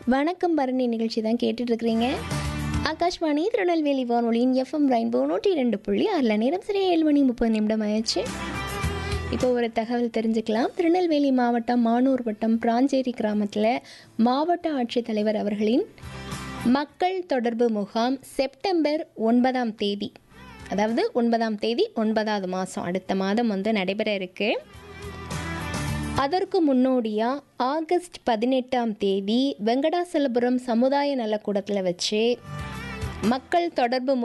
வணக்கம் பரணி நிகழ்ச்சி தான் கேட்டுட்டு இருக்கிறீங்க ஆகாஷ்வாணி திருநெல்வேலி வானொலியின் எஃப்எம் ரெயின்போ நூற்றி ரெண்டு புள்ளி அதில் நேரம் சரியாக ஏழு மணி முப்பது நிமிடம் ஆயிடுச்சு இப்போ ஒரு தகவல் தெரிஞ்சுக்கலாம் திருநெல்வேலி மாவட்டம் மானூர் வட்டம் பிராஞ்சேரி கிராமத்தில் மாவட்ட ஆட்சித்தலைவர் அவர்களின் மக்கள் தொடர்பு முகாம் செப்டம்பர் ஒன்பதாம் தேதி அதாவது ஒன்பதாம் தேதி ஒன்பதாவது மாதம் அடுத்த மாதம் வந்து நடைபெற இருக்கு அதற்கு முன்னோடியாக ஆகஸ்ட் பதினெட்டாம் தேதி வெங்கடாசலபுரம் சமுதாய நலக்கூடத்தில் வச்சு மக்கள் தொடர்பு